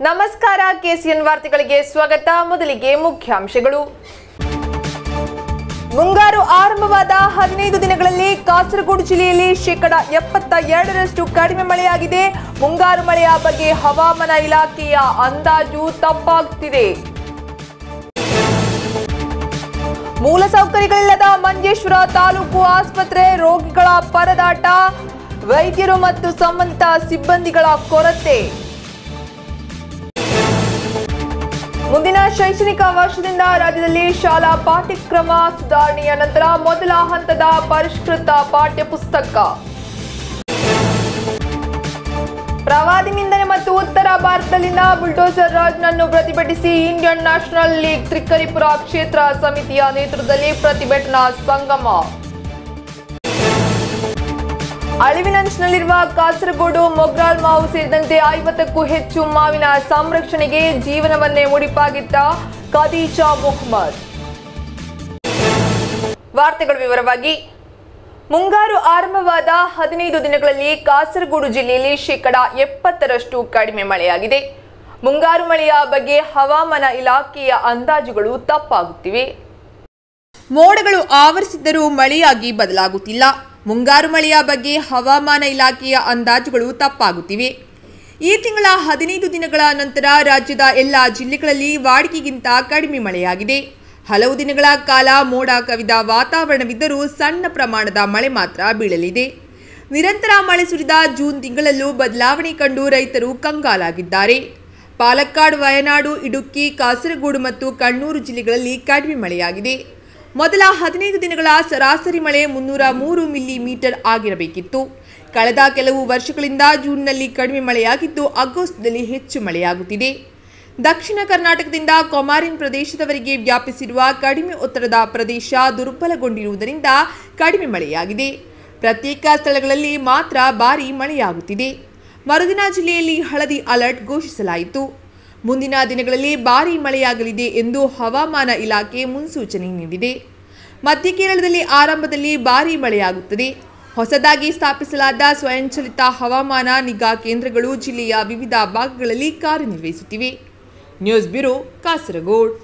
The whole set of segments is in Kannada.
ನಮಸ್ಕಾರ ಕೆಸಿಎನ್ ವಾರ್ತೆಗಳಿಗೆ ಸ್ವಾಗತ ಮೊದಲಿಗೆ ಮುಖ್ಯಾಂಶಗಳು ಮುಂಗಾರು ಆರಂಭವಾದ ಹದಿನೈದು ದಿನಗಳಲ್ಲಿ ಕಾಸರಗೋಡು ಜಿಲ್ಲೆಯಲ್ಲಿ ಶೇಕಡ ಎಪ್ಪತ್ತ ಎರಡರಷ್ಟು ಕಡಿಮೆ ಮಳೆಯಾಗಿದೆ ಮುಂಗಾರು ಮಳೆಯ ಬಗ್ಗೆ ಹವಾಮಾನ ಇಲಾಖೆಯ ಅಂದಾಜು ತಪ್ಪಾಗುತ್ತಿದೆ ಮೂಲಸೌಕರ್ಯಗಳಿಲ್ಲದ ಮಂಜೇಶ್ವರ ತಾಲೂಕು ಆಸ್ಪತ್ರೆ ರೋಗಿಗಳ ಪರದಾಟ ವೈದ್ಯರು ಮತ್ತು ಸಂಬಂಧಿತ ಸಿಬ್ಬಂದಿಗಳ ಕೊರತೆ ಮುಂದಿನ ಶೈಕ್ಷಣಿಕ ವರ್ಷದಿಂದ ರಾಜ್ಯದಲ್ಲಿ ಶಾಲಾ ಪಾಠ್ಯಕ್ರಮ ಸುಧಾರಣೆಯ ನಂತರ ಮೊದಲ ಹಂತದ ಪರಿಷ್ಕೃತ ಪಾಠ್ಯಪುಸ್ತಕ ಪ್ರವಾದಿ ನಿಂದನೆ ಮತ್ತು ಉತ್ತರ ಭಾರತದಲ್ಲಿನ ಬುಲ್ಡೋಸರ್ ರಾಜ್ನನ್ನು ಪ್ರತಿಭಟಿಸಿ ಇಂಡಿಯನ್ ನ್ಯಾಷನಲ್ ಲೀಗ್ ತ್ರಿಕರಿಪುರ ಕ್ಷೇತ್ರ ಸಮಿತಿಯ ನೇತೃತ್ವದಲ್ಲಿ ಪ್ರತಿಭಟನಾ ಸಂಗಮ ಅಳಿವಿನಂಚಿನಲ್ಲಿರುವ ಕಾಸರಗೋಡು ಮೊಗ್ರಾಲ್ ಮಾವು ಸೇರಿದಂತೆ ಐವತ್ತಕ್ಕೂ ಹೆಚ್ಚು ಮಾವಿನ ಸಂರಕ್ಷಣೆಗೆ ಜೀವನವನ್ನೇ ಮುಡಿಪಾಗಿಟ್ಟ ಖದೀಜಾ ಮೊಹಮ್ಮದ್ ವಾರ್ತೆಗಳ ವಿವರವಾಗಿ ಮುಂಗಾರು ಆರಂಭವಾದ ಹದಿನೈದು ದಿನಗಳಲ್ಲಿ ಕಾಸರಗೋಡು ಜಿಲ್ಲೆಯಲ್ಲಿ ಶೇಕಡ ಎಪ್ಪತ್ತರಷ್ಟು ಕಡಿಮೆ ಮಳೆಯಾಗಿದೆ ಮುಂಗಾರು ಮಳೆಯ ಬಗ್ಗೆ ಹವಾಮಾನ ಇಲಾಖೆಯ ಅಂದಾಜುಗಳು ತಪ್ಪಾಗುತ್ತಿವೆ ಮೋಡಗಳು ಆವರಿಸಿದ್ದರೂ ಮಳೆಯಾಗಿ ಬದಲಾಗುತ್ತಿಲ್ಲ ಮುಂಗಾರು ಮಳೆಯ ಬಗ್ಗೆ ಹವಾಮಾನ ಇಲಾಖೆಯ ಅಂದಾಜುಗಳು ತಪ್ಪಾಗುತ್ತಿವೆ ಈ ತಿಂಗಳ ಹದಿನೈದು ದಿನಗಳ ನಂತರ ರಾಜ್ಯದ ಎಲ್ಲ ಜಿಲ್ಲೆಗಳಲ್ಲಿ ವಾಡಿಕೆಗಿಂತ ಕಡಿಮೆ ಮಳೆಯಾಗಿದೆ ಹಲವು ದಿನಗಳ ಕಾಲ ಮೋಡ ಕವಿದ ವಾತಾವರಣವಿದ್ದರೂ ಸಣ್ಣ ಪ್ರಮಾಣದ ಮಳೆ ಮಾತ್ರ ಬೀಳಲಿದೆ ನಿರಂತರ ಮಳೆ ಸುರಿದ ಜೂನ್ ತಿಂಗಳಲ್ಲೂ ಬದಲಾವಣೆ ಕಂಡು ರೈತರು ಕಂಗಾಲಾಗಿದ್ದಾರೆ ಪಾಲಕ್ಕಾಡ್ ವಯನಾಡು ಇಡುಕ್ಕಿ ಕಾಸರಗೋಡು ಮತ್ತು ಕಣ್ಣೂರು ಜಿಲ್ಲೆಗಳಲ್ಲಿ ಕಡಿಮೆ ಮಳೆಯಾಗಿದೆ ಮೊದಲ ಹದಿನೈದು ದಿನಗಳ ಸರಾಸರಿ ಮಳೆ ಮುನ್ನೂರ ಮೂರು ಮಿಲಿ ಮೀಟರ್ ಆಗಿರಬೇಕಿತ್ತು ಕಳೆದ ಕೆಲವು ವರ್ಷಗಳಿಂದ ಜೂನ್ನಲ್ಲಿ ಕಡಿಮೆ ಮಳೆಯಾಗಿದ್ದು ಆಗಸ್ಟ್ನಲ್ಲಿ ಹೆಚ್ಚು ಮಳೆಯಾಗುತ್ತಿದೆ ದಕ್ಷಿಣ ಕರ್ನಾಟಕದಿಂದ ಕೊಮಾರಿನ್ ಪ್ರದೇಶದವರೆಗೆ ವ್ಯಾಪಿಸಿರುವ ಕಡಿಮೆ ಒತ್ತಡದ ಪ್ರದೇಶ ದುರ್ಬಲಗೊಂಡಿರುವುದರಿಂದ ಕಡಿಮೆ ಮಳೆಯಾಗಿದೆ ಪ್ರತ್ಯೇಕ ಸ್ಥಳಗಳಲ್ಲಿ ಮಾತ್ರ ಭಾರೀ ಮಳೆಯಾಗುತ್ತಿದೆ ಮರುದಿನ ಜಿಲ್ಲೆಯಲ್ಲಿ ಹಳದಿ ಅಲರ್ಟ್ ಘೋಷಿಸಲಾಯಿತು ಮುಂದಿನ ದಿನಗಳಲ್ಲಿ ಭಾರೀ ಮಳೆಯಾಗಲಿದೆ ಎಂದು ಹವಾಮಾನ ಇಲಾಖೆ ಮುನ್ಸೂಚನೆ ನೀಡಿದೆ ಮಧ್ಯ ಕೇರಳದಲ್ಲಿ ಆರಂಭದಲ್ಲಿ ಭಾರೀ ಮಳೆಯಾಗುತ್ತದೆ ಹೊಸದಾಗಿ ಸ್ಥಾಪಿಸಲಾದ ಸ್ವಯಂಚಾಲಿತ ಹವಾಮಾನ ನಿಗಾ ಕೇಂದ್ರಗಳು ಜಿಲ್ಲೆಯ ವಿವಿಧ ಭಾಗಗಳಲ್ಲಿ ಕಾರ್ಯನಿರ್ವಹಿಸುತ್ತಿವೆ ನ್ಯೂಸ್ ಬ್ಯೂರೋ ಕಾಸರಗೋಡ್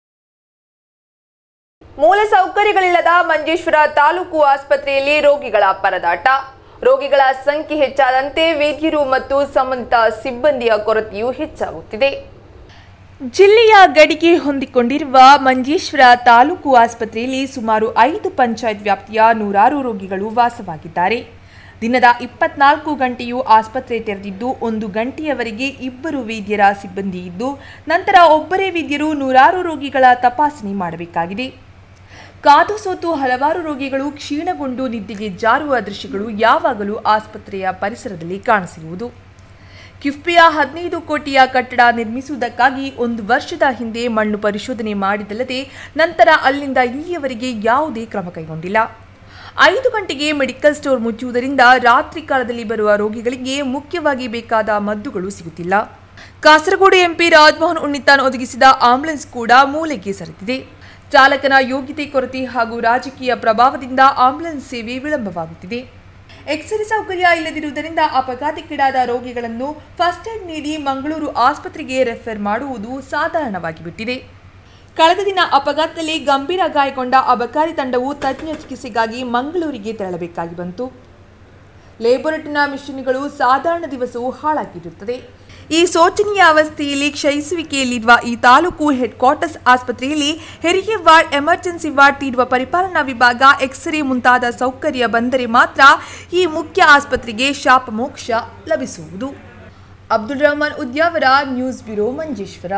ಮೂಲ ಸೌಕರ್ಯಗಳಿಲ್ಲದ ಮಂಜೇಶ್ವರ ತಾಲೂಕು ಆಸ್ಪತ್ರೆಯಲ್ಲಿ ರೋಗಿಗಳ ಪರದಾಟ ರೋಗಿಗಳ ಸಂಖ್ಯೆ ಹೆಚ್ಚಾದಂತೆ ವೈದ್ಯರು ಮತ್ತು ಸಂಬಂಧಿತ ಸಿಬ್ಬಂದಿಯ ಕೊರತೆಯೂ ಹೆಚ್ಚಾಗುತ್ತಿದೆ ಜಿಲ್ಲೆಯ ಗಡಿಗೆ ಹೊಂದಿಕೊಂಡಿರುವ ಮಂಜೇಶ್ವರ ತಾಲೂಕು ಆಸ್ಪತ್ರೆಯಲ್ಲಿ ಸುಮಾರು ಐದು ಪಂಚಾಯತ್ ವ್ಯಾಪ್ತಿಯ ನೂರಾರು ರೋಗಿಗಳು ವಾಸವಾಗಿದ್ದಾರೆ ದಿನದ ಇಪ್ಪತ್ನಾಲ್ಕು ಗಂಟೆಯೂ ಆಸ್ಪತ್ರೆ ತೆರೆದಿದ್ದು ಒಂದು ಗಂಟೆಯವರೆಗೆ ಇಬ್ಬರು ವೈದ್ಯರ ಸಿಬ್ಬಂದಿ ಇದ್ದು ನಂತರ ಒಬ್ಬರೇ ವೈದ್ಯರು ನೂರಾರು ರೋಗಿಗಳ ತಪಾಸಣೆ ಮಾಡಬೇಕಾಗಿದೆ ಕಾದು ಸೋತು ಹಲವಾರು ರೋಗಿಗಳು ಕ್ಷೀಣಗೊಂಡು ನಿದ್ದೆಗೆ ಜಾರುವ ದೃಶ್ಯಗಳು ಯಾವಾಗಲೂ ಆಸ್ಪತ್ರೆಯ ಪರಿಸರದಲ್ಲಿ ಕಾಣಸಿಗುವುದು ಕಿಫ್ಬಿಯ ಹದಿನೈದು ಕೋಟಿಯ ಕಟ್ಟಡ ನಿರ್ಮಿಸುವುದಕ್ಕಾಗಿ ಒಂದು ವರ್ಷದ ಹಿಂದೆ ಮಣ್ಣು ಪರಿಶೋಧನೆ ಮಾಡಿದಲ್ಲದೆ ನಂತರ ಅಲ್ಲಿಂದ ಇಲ್ಲಿಯವರೆಗೆ ಯಾವುದೇ ಕ್ರಮ ಕೈಗೊಂಡಿಲ್ಲ ಐದು ಗಂಟೆಗೆ ಮೆಡಿಕಲ್ ಸ್ಟೋರ್ ಮುಚ್ಚುವುದರಿಂದ ರಾತ್ರಿ ಕಾಲದಲ್ಲಿ ಬರುವ ರೋಗಿಗಳಿಗೆ ಮುಖ್ಯವಾಗಿ ಬೇಕಾದ ಮದ್ದುಗಳು ಸಿಗುತ್ತಿಲ್ಲ ಕಾಸರಗೋಡು ಎಂಪಿ ರಾಜ್ಮೋಹನ್ ಉಣ್ಣಿತಾನ್ ಒದಗಿಸಿದ ಆಂಬ್ಯುಲೆನ್ಸ್ ಕೂಡ ಮೂಲೆಗೆ ಸರಿದಿದೆ ಚಾಲಕನ ಯೋಗ್ಯತೆ ಕೊರತೆ ಹಾಗೂ ರಾಜಕೀಯ ಪ್ರಭಾವದಿಂದ ಆಂಬ್ಯುಲೆನ್ಸ್ ಸೇವೆ ವಿಳಂಬವಾಗುತ್ತಿದೆ ಎಕ್ಸ್ರೇ ಸೌಕರ್ಯ ಇಲ್ಲದಿರುವುದರಿಂದ ಅಪಘಾತಕ್ಕೀಡಾದ ರೋಗಿಗಳನ್ನು ಫಸ್ಟ್ ಏಡ್ ನೀಡಿ ಮಂಗಳೂರು ಆಸ್ಪತ್ರೆಗೆ ರೆಫರ್ ಮಾಡುವುದು ಸಾಧಾರಣವಾಗಿ ಬಿಟ್ಟಿದೆ ಕಳೆದ ದಿನ ಅಪಘಾತದಲ್ಲಿ ಗಂಭೀರ ಗಾಯಗೊಂಡ ಅಬಕಾರಿ ತಂಡವು ತಜ್ಞ ಚಿಕಿತ್ಸೆಗಾಗಿ ಮಂಗಳೂರಿಗೆ ತೆರಳಬೇಕಾಗಿ ಬಂತು ಲೇಬೊರೇಟರಿನ ಮಿಷನ್ಗಳು ಸಾಧಾರಣ ದಿವಸವೂ ಹಾಳಾಗಿರುತ್ತದೆ ಈ ಶೋಚನೀಯ ಅವಸ್ಥೆಯಲ್ಲಿ ಕ್ಷಯಿಸುವಿಕೆಯಲ್ಲಿರುವ ಈ ತಾಲೂಕು ಹೆಡ್ ಕ್ವಾರ್ಟರ್ಸ್ ಆಸ್ಪತ್ರೆಯಲ್ಲಿ ಹೆರಿಗೆ ವಾರ್ಡ್ ಎಮರ್ಜೆನ್ಸಿ ವಾರ್ಡ್ ನೀಡುವ ಪರಿಪಾಲನಾ ವಿಭಾಗ ಎಕ್ಸ್ರೇ ಮುಂತಾದ ಸೌಕರ್ಯ ಬಂದರೆ ಮಾತ್ರ ಈ ಮುಖ್ಯ ಆಸ್ಪತ್ರೆಗೆ ಶಾಪ ಮೋಕ್ಷ ಲಭಿಸುವುದು ಅಬ್ದುಲ್ ರಹಮಾನ್ ಉದ್ಯಾವರ ನ್ಯೂಸ್ ಬ್ಯೂರೋ ಮಂಜೇಶ್ವರ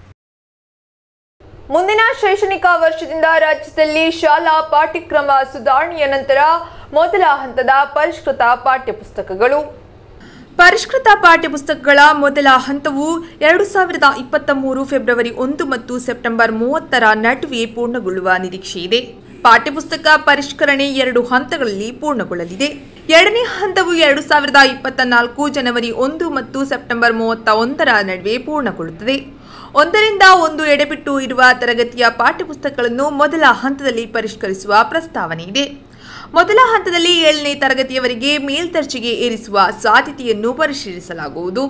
ಮುಂದಿನ ಶೈಕ್ಷಣಿಕ ವರ್ಷದಿಂದ ರಾಜ್ಯದಲ್ಲಿ ಶಾಲಾ ಪಾಠ್ಯಕ್ರಮ ಸುಧಾರಣೆಯ ನಂತರ ಮೊದಲ ಹಂತದ ಪರಿಷ್ಕೃತ ಪಾಠ್ಯಪುಸ್ತಕಗಳು ಪರಿಷ್ಕೃತ ಪಾಠ್ಯಪುಸ್ತಕಗಳ ಮೊದಲ ಹಂತವು ಎರಡು ಸಾವಿರದ ಇಪ್ಪತ್ತ ಮೂರು ಫೆಬ್ರವರಿ ಒಂದು ಮತ್ತು ಸೆಪ್ಟೆಂಬರ್ ಮೂವತ್ತರ ನಡುವೆ ಪೂರ್ಣಗೊಳ್ಳುವ ನಿರೀಕ್ಷೆ ಇದೆ ಪಾಠ್ಯಪುಸ್ತಕ ಪರಿಷ್ಕರಣೆ ಎರಡು ಹಂತಗಳಲ್ಲಿ ಪೂರ್ಣಗೊಳ್ಳಲಿದೆ ಎರಡನೇ ಹಂತವು ಎರಡು ಸಾವಿರದ ಇಪ್ಪತ್ತ ನಾಲ್ಕು ಜನವರಿ ಒಂದು ಮತ್ತು ಸೆಪ್ಟೆಂಬರ್ ಮೂವತ್ತ ಒಂದರ ನಡುವೆ ಪೂರ್ಣಗೊಳ್ಳುತ್ತದೆ ಒಂದರಿಂದ ಒಂದು ಎಡೆಬಿಟ್ಟು ಇರುವ ತರಗತಿಯ ಪಾಠ್ಯಪುಸ್ತಕಗಳನ್ನು ಮೊದಲ ಹಂತದಲ್ಲಿ ಪರಿಷ್ಕರಿಸುವ ಪ್ರಸ್ತಾವನೆ ಇದೆ ಮೊದಲ ಹಂತದಲ್ಲಿ ಏಳನೇ ತರಗತಿಯವರೆಗೆ ಮೇಲ್ದರ್ಜೆಗೆ ಏರಿಸುವ ಸಾಧ್ಯತೆಯನ್ನು ಪರಿಶೀಲಿಸಲಾಗುವುದು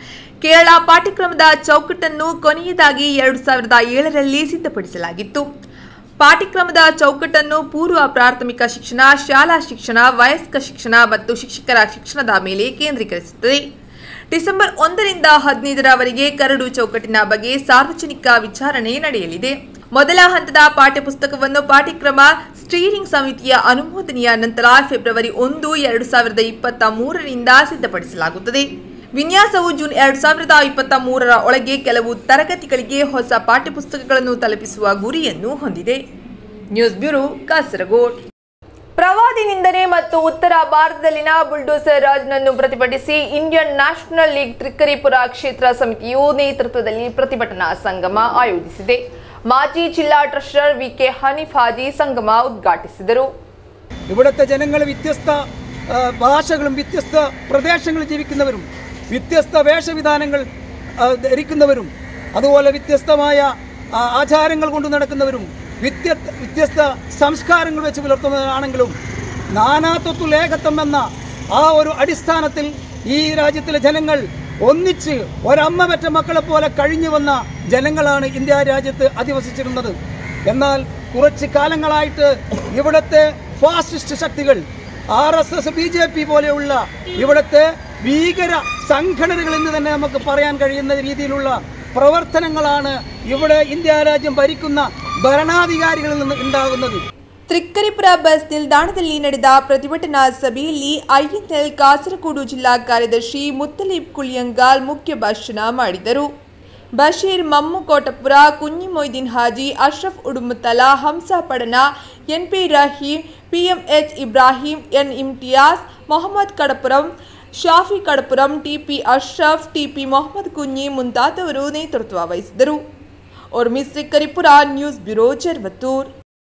ಕೇರಳ ಪಾಠ್ಯಕ್ರಮದ ಚೌಕಟ್ಟನ್ನು ಕೊನೆಯದಾಗಿ ಎರಡು ಸಾವಿರದ ಏಳರಲ್ಲಿ ಸಿದ್ಧಪಡಿಸಲಾಗಿತ್ತು ಪಾಠ್ಯಕ್ರಮದ ಚೌಕಟ್ಟನ್ನು ಪೂರ್ವ ಪ್ರಾಥಮಿಕ ಶಿಕ್ಷಣ ಶಾಲಾ ಶಿಕ್ಷಣ ವಯಸ್ಕ ಶಿಕ್ಷಣ ಮತ್ತು ಶಿಕ್ಷಕರ ಶಿಕ್ಷಣದ ಮೇಲೆ ಕೇಂದ್ರೀಕರಿಸುತ್ತದೆ ಡಿಸೆಂಬರ್ ಒಂದರಿಂದ ಹದಿನೈದರವರೆಗೆ ಕರಡು ಚೌಕಟ್ಟಿನ ಬಗ್ಗೆ ಸಾರ್ವಜನಿಕ ವಿಚಾರಣೆ ನಡೆಯಲಿದೆ ಮೊದಲ ಹಂತದ ಪಾಠ್ಯಪುಸ್ತಕವನ್ನು ಪಾಠ್ಯಕ್ರಮ ಸ್ಟೀರಿಂಗ್ ಸಮಿತಿಯ ಅನುಮೋದನೆಯ ನಂತರ ಫೆಬ್ರವರಿ ಒಂದು ಎರಡು ಸಾವಿರದ ಇಪ್ಪತ್ತ ಮೂರರಿಂದ ಸಿದ್ಧಪಡಿಸಲಾಗುತ್ತದೆ ವಿನ್ಯಾಸವು ಜೂನ್ ಎರಡು ಸಾವಿರದ ಇಪ್ಪತ್ತ ಮೂರರ ಒಳಗೆ ಕೆಲವು ತರಗತಿಗಳಿಗೆ ಹೊಸ ಪಾಠ್ಯಪುಸ್ತಕಗಳನ್ನು ತಲುಪಿಸುವ ಗುರಿಯನ್ನು ಹೊಂದಿದೆ ನ್ಯೂಸ್ ಬ್ಯೂರೋ ಕಾಸರಗೋಡ್ ಪ್ರವಾದಿ ನಿಂದನೆ ಮತ್ತು ಉತ್ತರ ಭಾರತದಲ್ಲಿನ ಬುಲ್ಡೋಸರ್ ರಾಜ್ನನ್ನು ಪ್ರತಿಭಟಿಸಿ ಇಂಡಿಯನ್ ನ್ಯಾಷನಲ್ ಲೀಗ್ ತ್ರಿಕರಿಪುರ ಕ್ಷೇತ್ರ ಸಮಿತಿಯು ನೇತೃತ್ವದಲ್ಲಿ ಪ್ರತಿಭಟನಾ ಸಂಗಮ ಆಯೋಜಿಸಿದೆ ಮಾಜಿ ಜಿಲ್ಲಾ ಟ್ರೆಷರರ್ ವಿಕೆ ಹನೀಫ್ ಹಾಜಿ ಸಂಗಮ ಉದ್ಘಾಟಿಸಿದರು ഇവിടുത്തെ ജനങ്ങൾ വ്യത്യസ്ത ആ, ഭാഷകളും വ്യത്യസ്ത പ്രദേശങ്ങളിൽ ജീവിക്കുന്നവരും വ്യത്യസ്ത വേഷവിധാനങ്ങൾ ആ, ധരിക്കുന്നവരും അതുപോലെ വ്യത്യസ്തമായ ആ, ആചാരങ്ങൾ കൊണ്ട് നടക്കുന്നവരും വ്യത്യ വ്യത്യസ്ത സംസ്കാരങ്ങൾ വെച്ച് പുലർത്തുന്നവരാണെങ്കിലും നാനാത്വത്തിൽ ഏകത്വം എന്ന ആ ഒരു അടിസ്ഥാനത്തിൽ ഈ രാജ്യത്തിലെ ജനങ്ങൾ ഒന്നിച്ച് ഒരമ്മ പെറ്റ മക്കളെ പോലെ കഴിഞ്ഞു വന്ന ജനങ്ങളാണ് ഇന്ത്യ രാജ്യത്ത് അധിവസിച്ചിരുന്നത് എന്നാൽ കുറച്ച് കാലങ്ങളായിട്ട് ഇവിടുത്തെ ഫാസിസ്റ്റ് ശക്തികൾ R S S B J P പോലെയുള്ള ഇവിടുത്തെ ഭീകര സംഘടനകൾ എന്ന് തന്നെ നമുക്ക് പറയാൻ കഴിയുന്ന രീതിയിലുള്ള പ്രവർത്തനങ്ങളാണ് ഇവിടെ ഇന്ത്യ രാജ്യം ഭരിക്കുന്ന ഭരണാധികാരികളിൽ നിന്ന് ഉണ്ടാകുന്നത് ತ್ರಿಕ್ಕರಿಪುರ ಬಸ್ ನಿಲ್ದಾಣದಲ್ಲಿ ನಡೆದ ಪ್ರತಿಭಟನಾ ಸಭೆಯಲ್ಲಿ ಐಎನ್ಎಲ್ ಕಾಸರಗೋಡು ಜಿಲ್ಲಾ ಕಾರ್ಯದರ್ಶಿ ಮುತ್ತಲೀಬ್ ಕುಳಿಯಂಗಾಲ್ ಮುಖ್ಯ ಭಾಷಣ ಮಾಡಿದರು Basheer Mammu Kotapura Kunhi Moideen Haji Ashraf Udumuthala Hamza Padana N P Rahim P M H Ibrahim N Imtiyas Mohammed Kadappuram Shafi Kadappuram T P Ashraf T P Mohammed Kunhi ಮುಂತಾದವರು ನೇತೃತ್ವ ವಹಿಸಿದರು ಒರ್ಮಿಸ್ ತ್ರಿಕ್ಕರಿಪುರ ನ್ಯೂಸ್ ಬ್ಯೂರೋ ಚೆರ್ವತ್ತೂರ್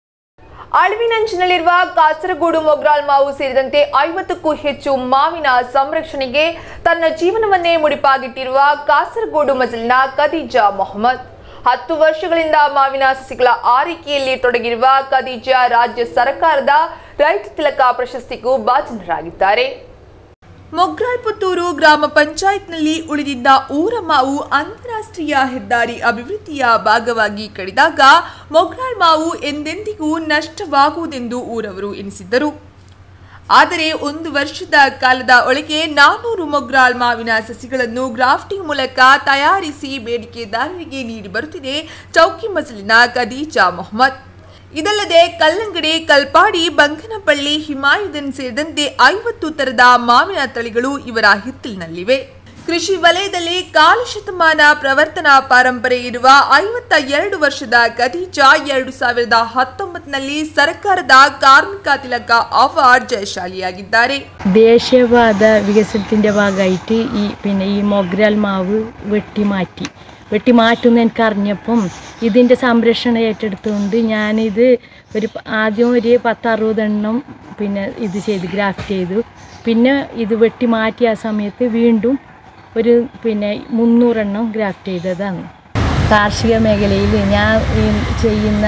ಅಳಿವಿನಂಚಿನಲ್ಲಿರುವ ಕಾಸರಗೋಡು ಮೊಗ್ರಾಲ್ ಮಾವು ಸೇರಿದಂತೆ ಐವತ್ತಕ್ಕೂ ಹೆಚ್ಚು ಮಾವಿನ ಸಂರಕ್ಷಣೆಗೆ ತನ್ನ ಜೀವನವನ್ನೇ ಮುಡಿಪಾಗಿಟ್ಟಿರುವ ಕಾಸರಗೋಡು ಮಜಲಿನ ಖದೀಜಾ ಮೊಹಮ್ಮದ್ ಹತ್ತು ವರ್ಷಗಳಿಂದ ಮಾವಿನ ಸಸಿಗಳ ಆರೈಕೆಯಲ್ಲಿ ತೊಡಗಿರುವ ಖದೀಜಾ ರಾಜ್ಯ ಸರ್ಕಾರದ ರೈತ ತಿಲಕ ಪ್ರಶಸ್ತಿಗೂ ಭಾಜನರಾಗಿದ್ದಾರೆ ಮೊಗ್ರಾಲ್ ಪುತ್ತೂರು ಗ್ರಾಮ ಪಂಚಾಯತ್ನಲ್ಲಿ ಉಳಿದಿದ್ದ ಊರ ಮಾವು ಅಂತಾರಾಷ್ಟ್ರೀಯ ಹೆದ್ದಾರಿ ಅಭಿವೃದ್ಧಿಯ ಭಾಗವಾಗಿ ಕಡಿದಾಗ ಮೊಗ್ರಾಲ್ ಮಾವು ಎಂದೆಂದಿಗೂ ನಷ್ಟವಾಗುವುದೆಂದು ಊರವರು ಎನಿಸಿದ್ದರು ಆದರೆ ಒಂದು ವರ್ಷದ ಕಾಲದ ಒಳಗೆ ನಾನ್ನೂರು ಮೊಗ್ರಾಲ್ ಮಾವಿನ ಸಸಿಗಳನ್ನು ಗ್ರಾಫ್ಟಿಂಗ್ ಮೂಲಕ ತಯಾರಿಸಿ ಬೇಡಿಕೆದಾರರಿಗೆ ನೀಡಿ ಬರುತ್ತಿದೆ ಚೌಕಿ ಮಸಲಿನ ಖದೀಜಾ ಮೊಹಮ್ಮದ್ ಇದಲ್ಲದೆ ಕಲ್ಲಂಗಡಿ ಕಲ್ಪಾಡಿ ಬಂಕನಪಳ್ಳಿ ಹಿಮಾಯುಧನ್ ಸೇರಿದಂತೆ ಐವತ್ತು ತರದ ಮಾವಿನ ತಳಿಗಳು ಇವರ ಹಿತ್ತಲಿನಲ್ಲಿವೆ ಕೃಷಿ ವಲಯದಲ್ಲಿ ಕಾಲು ಶತಮಾನ ಪ್ರವರ್ತನಾ ಪರಂಪರೆ ಇರುವ ಐವತ್ತ ಎರಡು ವರ್ಷದ ಖದೀಜಾ ಎರಡು ಸಾವಿರದ ಹತ್ತೊಂಬತ್ತರಲ್ಲಿ ಸರ್ಕಾರದ ಕಾರ್ಮಿಕ ತಿಲಕ ಅವಾರ್ಡ್ ಜಯಶಾಲಿಯಾಗಿದ್ದಾರೆ ദേശീയപാത വികസനത്തിൻ്റെ ഭാഗമായിട്ട് ഈ പിന്നെ ഈ മൊഗ്രാൽ മാവ് വെട്ടിമാറ്റി വെട്ടിമാറ്റുമെന്ന് എനിക്കറിഞ്ഞപ്പം ഇതിൻ്റെ സംരക്ഷണം ഏറ്റെടുത്തുകൊണ്ട് ഞാനിത് ഒരു പ- ആദ്യം ഒരു പത്തറുപതെണ്ണം പിന്നെ ഇത് ചെയ്ത് ഗ്രാഫ്റ്റ് ചെയ്തു പിന്നെ ഇത് വെട്ടിമാറ്റിയ ആ സമയത്ത് വീണ്ടും ഒരു പിന്നെ മുന്നൂറെണ്ണം ഗ്രാഫ്റ്റ് ചെയ്തതാണ് കാർഷിക മേഖലയിൽ ഞാൻ ഈ ചെയ്യുന്ന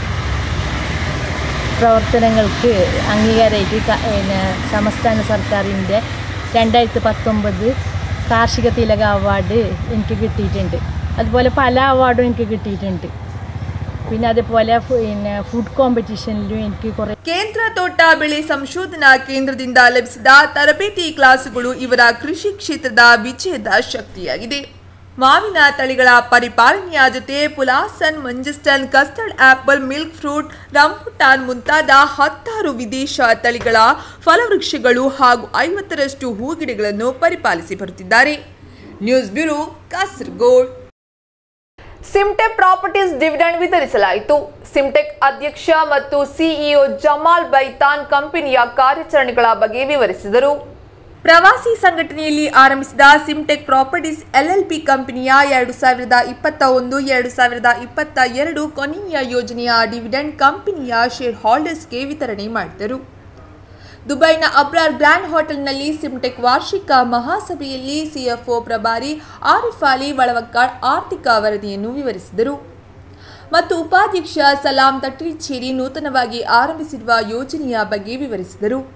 പ്രവർത്തനങ്ങൾക്ക് അംഗീകാരമായിട്ട് ക- പിന്നെ സംസ്ഥാന സർക്കാരിൻ്റെ രണ്ടായിരത്തി പത്തൊമ്പത് കാർഷിക തിലക അവാർഡ് എനിക്ക് കിട്ടിയിട്ടുണ്ട് അതുപോലെ പല അവാർഡും എനിക്ക് കിട്ടിയിട്ടുണ്ട് പിന്നെ അതുപോലെ ഫു- പിന്നെ ഫുഡ് കോമ്പറ്റീഷനിലും എനിക്ക് കുറേ ಕೇಂದ್ರ ತೋಟ ಬೆಳೆ ಸಂಶೋಧನಾ ಕೇಂದ್ರದಿಂದ ಲಭಿಸಿದ ತರಬೇತಿ ಕ್ಲಾಸುಗಳು ಇವರ ಕೃಷಿ ಕ್ಷೇತ್ರದ ವಿಜಯದ ಶಕ್ತಿಯಾಗಿದೆ ಮಾವಿನ ತಳಿಗಳ ಪರಿಪಾಲನೆಯ ಜೊತೆ pulasan mangosteen custard apple milk fruit rambutan ಮುಂತಾದ ಹತ್ತಾರು ವಿದೇಶ ತಳಿಗಳ ಫಲವೃಕ್ಷಗಳು ಹಾಗೂ ಐವತ್ತರಷ್ಟು ಹೂಗಿಡಗಳನ್ನು ಪರಿಪಾಲಿಸಿ ಬರುತ್ತಿದ್ದಾರೆ news bureau Kasaragod Simtech properties dividend ವಿತರಿಸಲಾಯಿತು ಸಿಮ್ಟೆಕ್ ಅಧ್ಯಕ್ಷ ಮತ್ತು ಸಿಇಒ ಜಮಾಲ್ ಬೈತಾನ್ ಕಂಪನಿಯ ಕಾರ್ಯಾಚರಣೆಗಳ ಬಗ್ಗೆ ವಿವರಿಸಿದರು ಪ್ರವಾಸಿ ಸಂಘಟನೆಯಲ್ಲಿ ಆರಂಭಿಸಿದ ಸಿಮ್ಟೆಕ್ ಪ್ರಾಪರ್ಟೀಸ್ ಎಲ್ಎಲ್ಪಿ ಕಂಪನಿಯ ಎರಡು ಸಾವಿರದ ಇಪ್ಪತ್ತ ಒಂದು ಎರಡು ಸಾವಿರದ ಇಪ್ಪತ್ತ ಎರಡು ಕೊನೆಯ ಯೋಜನೆಯ ಡಿವಿಡೆಂಡ್ ಕಂಪನಿಯ ಶೇರ್ ಹೋಲ್ಡರ್ಸ್ಗೆ ವಿತರಣೆ ಮಾಡಿದರು ದುಬೈನ ಅಬ್ರಾರ್ ಗ್ರ್ಯಾಂಡ್ ಹೋಟೆಲ್ನಲ್ಲಿ ಸಿಮ್ಟೆಕ್ ವಾರ್ಷಿಕ ಮಹಾಸಭೆಯಲ್ಲಿ ಸಿಎಫ್ಒ ಪ್ರಭಾರಿ ಆರಿಫ್ ಅಲಿ ಬಳವಕ್ಕಾಡ್ ಆರ್ಥಿಕ ವರದಿಯನ್ನು ವಿವರಿಸಿದರು ಮತ್ತು ಉಪಾಧ್ಯಕ್ಷ ಸಲಾಂ ತಟ್ರಿಚೇರಿ ನೂತನವಾಗಿ ಆರಂಭಿಸಿರುವ ಯೋಜನೆಯ ಬಗ್ಗೆ ವಿವರಿಸಿದರು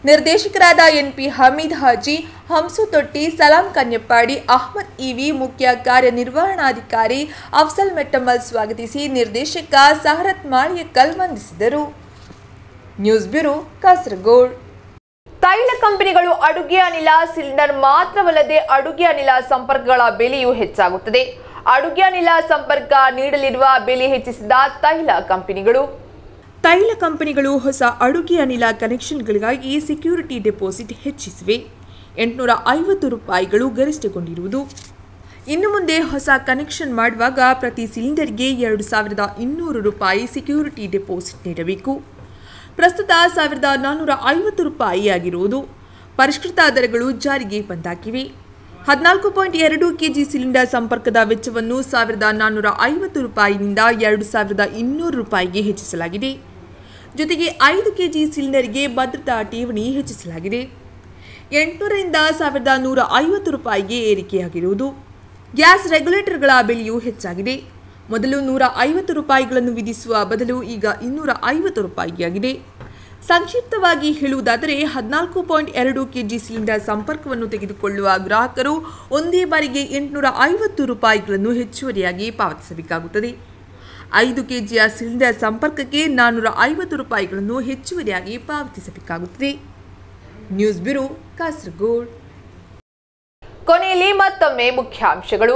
ನಿರ್ದೇಶಕರಾದ ಎನ್ಪಿ ಹಮೀದ್ ಹಾಜಿ ಹಂಸು ತೊಟ್ಟಿ ಸಲಾಂ ಕನ್ಯಪ್ಪಾಡಿ ಅಹ್ಮದ್ ಇವಿ ಮುಖ್ಯ ಕಾರ್ಯನಿರ್ವಹಣಾಧಿಕಾರಿ ಅಫ್ಸಲ್ ಮೆಟ್ಟಮಲ್ ಸ್ವಾಗತಿಸಿ ನಿರ್ದೇಶಕ ಸಹರತ್ ಮಾಳಿಯಕ್ಕಲ್ ವಂದಿಸಿದರು ನ್ಯೂಸ್ ಬ್ಯೂರೋ ಕಾಸರಗೋಡ್ ತೈಲ ಕಂಪನಿಗಳು ಅಡುಗೆ ಅನಿಲ ಸಿಲಿಂಡರ್ ಮಾತ್ರವಲ್ಲದೆ ಅಡುಗೆ ಅನಿಲ ಸಂಪರ್ಕಗಳ ಬೆಲೆಯೂ ಹೆಚ್ಚಾಗುತ್ತದೆ ಅಡುಗೆ ಅನಿಲ ಸಂಪರ್ಕ ನೀಡಲಿರುವ ಬೆಲೆ ಹೆಚ್ಚಿಸಿದ ತೈಲ ಕಂಪನಿಗಳು ತೈಲ ಕಂಪನಿಗಳು ಹೊಸ ಅಡುಗೆ ಅನಿಲ ಕನೆಕ್ಷನ್ಗಳಿಗಾಗಿ ಸೆಕ್ಯೂರಿಟಿ ಡೆಪಾಸಿಟ್ ಹೆಚ್ಚಿಸಿವೆ ಎಂಟುನೂರ ಐವತ್ತು ರೂಪಾಯಿಗಳು ಗರಿಷ್ಠಗೊಂಡಿರುವುದು ಇನ್ನು ಮುಂದೆ ಹೊಸ ಕನೆಕ್ಷನ್ ಮಾಡುವಾಗ ಪ್ರತಿ ಸಿಲಿಂಡರ್ಗೆ ಎರಡು ಸಾವಿರದ ಇನ್ನೂರು ರೂಪಾಯಿ ಸೆಕ್ಯೂರಿಟಿ ಡೆಪಾಸಿಟ್ ನೀಡಬೇಕು ಪ್ರಸ್ತುತ ಸಾವಿರದ ನಾನ್ನೂರ ಐವತ್ತು ರೂಪಾಯಿ ಆಗಿರುವುದು ಪರಿಷ್ಕೃತ ದರಗಳು ಜಾರಿಗೆ ಬಂದಾಗಿವೆ ಹದಿನಾಲ್ಕು ಪಾಯಿಂಟ್ ಎರಡು ಕೆಜಿ ಸಿಲಿಂಡರ್ ಸಂಪರ್ಕದ ವೆಚ್ಚವನ್ನು ಸಾವಿರದ ನಾನ್ನೂರ ಐವತ್ತು ರೂಪಾಯಿನಿಂದ ಎರಡು ಸಾವಿರದ ಇನ್ನೂರು ರೂಪಾಯಿಗೆ ಹೆಚ್ಚಿಸಲಾಗಿದೆ ಜೊತೆಗೆ ಐದು ಕೆಜಿ ಸಿಲಿಂಡರ್ಗೆ ಭದ್ರತಾ ಠೇವಣಿ ಹೆಚ್ಚಿಸಲಾಗಿದೆ ಎಂಟುನೂರರಿಂದ ಸಾವಿರದ ನೂರ ಐವತ್ತು ರೂಪಾಯಿಗೆ ಏರಿಕೆಯಾಗಿರುವುದು ಗ್ಯಾಸ್ ರೆಗ್ಯುಲೇಟರ್ಗಳ ಬೆಲೆಯೂ ಹೆಚ್ಚಾಗಿದೆ ಮೊದಲು ನೂರ ಐವತ್ತು ರೂಪಾಯಿಗಳನ್ನು ವಿಧಿಸುವ ಬದಲು ಈಗ ಇನ್ನೂರ ಐವತ್ತು ರೂಪಾಯಿಯಾಗಿದೆ ಸಂಕ್ಷಿಪ್ತವಾಗಿ ಹೇಳುವುದಾದರೆ ಹದಿನಾಲ್ಕು ಪಾಯಿಂಟ್ ಎರಡು ಕೆಜಿ ಸಿಲಿಂಡರ್ ಸಂಪರ್ಕವನ್ನು ತೆಗೆದುಕೊಳ್ಳುವ ಗ್ರಾಹಕರು ಒಂದೇ ಬಾರಿಗೆ ಎಂಟುನೂರ ಐವತ್ತು ರೂಪಾಯಿಗಳನ್ನು ಹೆಚ್ಚುವರಿಯಾಗಿ ಪಾವತಿಸಬೇಕಾಗುತ್ತದೆ ಐದು ಕೆಜಿಯ ಸಿಲಿಂಡರ್ ಸಂಪರ್ಕಕ್ಕೆ ನಾನ್ನೂರ ಐವತ್ತು ರೂಪಾಯಿಗಳನ್ನು ಹೆಚ್ಚುವರಿಯಾಗಿ ಪಾವತಿಸಬೇಕಾಗುತ್ತದೆ ನ್ಯೂಸ್ ಬ್ಯೂರೋ ಕಾಸರಗೋಡ್ ಕೊನೆಯಲ್ಲಿ ಮತ್ತೊಮ್ಮೆ ಮುಖ್ಯಾಂಶಗಳು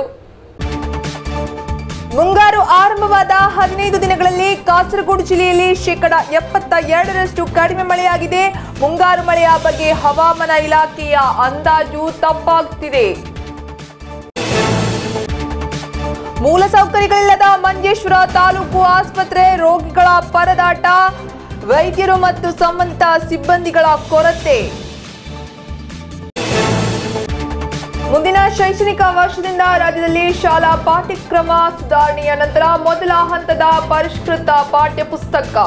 ಮುಂಗಾರು ಆರಂಭವಾದ ಹದಿನೈದು ದಿನಗಳಲ್ಲಿ ಕಾಸರಗೋಡು ಜಿಲ್ಲೆಯಲ್ಲಿ ಶೇಕಡ ಎಪ್ಪತ್ತ ಎರಡರಷ್ಟು ಕಡಿಮೆ ಮಳೆಯಾಗಿದೆ ಮುಂಗಾರು ಮಳೆಯ ಬಗ್ಗೆ ಹವಾಮಾನ ಇಲಾಖೆಯ ಅಂದಾಜು ತಪ್ಪಾಗುತ್ತಿದೆ ಮೂಲಸೌಕರ್ಯಗಳಿಲ್ಲದ ಮಂಜೇಶ್ವರ ತಾಲೂಕು ಆಸ್ಪತ್ರೆ ರೋಗಿಗಳ ಪರದಾಟ ವೈದ್ಯರು ಮತ್ತು ಸಂಬಂಧಿತ ಸಿಬ್ಬಂದಿಗಳ ಕೊರತೆ ಮುಂದಿನ ಶೈಕ್ಷಣಿಕ ವರ್ಷದಿಂದ ರಾಜ್ಯದಲ್ಲಿ ಶಾಲಾ ಪಾಠ್ಯಕ್ರಮ ಸುಧಾರಣೆಯ ನಂತರ ಮೊದಲ ಹಂತದ ಪರಿಷ್ಕೃತ ಪಾಠ್ಯ ಪುಸ್ತಕ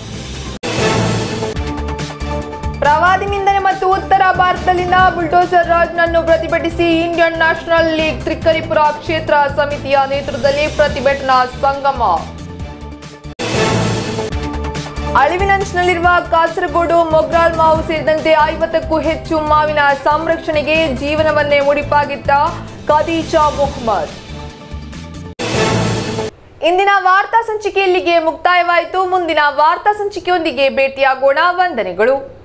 ಪ್ರವಾದಿ ನಿಂದನೆ ಮತ್ತು ಉತ್ತರ ಭಾರತದಲ್ಲಿನ ಬುಲ್ಡೋಸರ್ ರಾಜ್ನನ್ನು ಪ್ರತಿಭಟಿಸಿ ಇಂಡಿಯನ್ ನ್ಯಾಷನಲ್ ಲೀಗ್ ತ್ರಿಕರಿಪುರ ಕ್ಷೇತ್ರ ಸಮಿತಿಯ ನೇತೃತ್ವದಲ್ಲಿ ಪ್ರತಿಭಟನಾ ಸಂಗಮ ಅಳಿವಿನಂಚಿನಲ್ಲಿರುವ ಕಾಸರಗೋಡು ಮೊಗ್ರಾಲ್ ಮಾವು ಸೇರಿದಂತೆ ಐವತ್ತಕ್ಕೂ ಹೆಚ್ಚು ಮಾವಿನ ಸಂರಕ್ಷಣೆಗೆ ಜೀವನವನ್ನೇ ಮುಡಿಪಾಗಿಟ್ಟ ಖದೀಜಾ ಮೊಹಮ್ಮದ್ ಇಂದಿನ ವಾರ್ತಾ ಸಂಚಿಕೆ ಇಲ್ಲಿಗೆ ಮುಕ್ತಾಯವಾಯಿತು ಮುಂದಿನ ವಾರ್ತಾ ಸಂಚಿಕೆಯೊಂದಿಗೆ ಭೇಟಿಯಾಗೋಣ ವಂದನೆಗಳು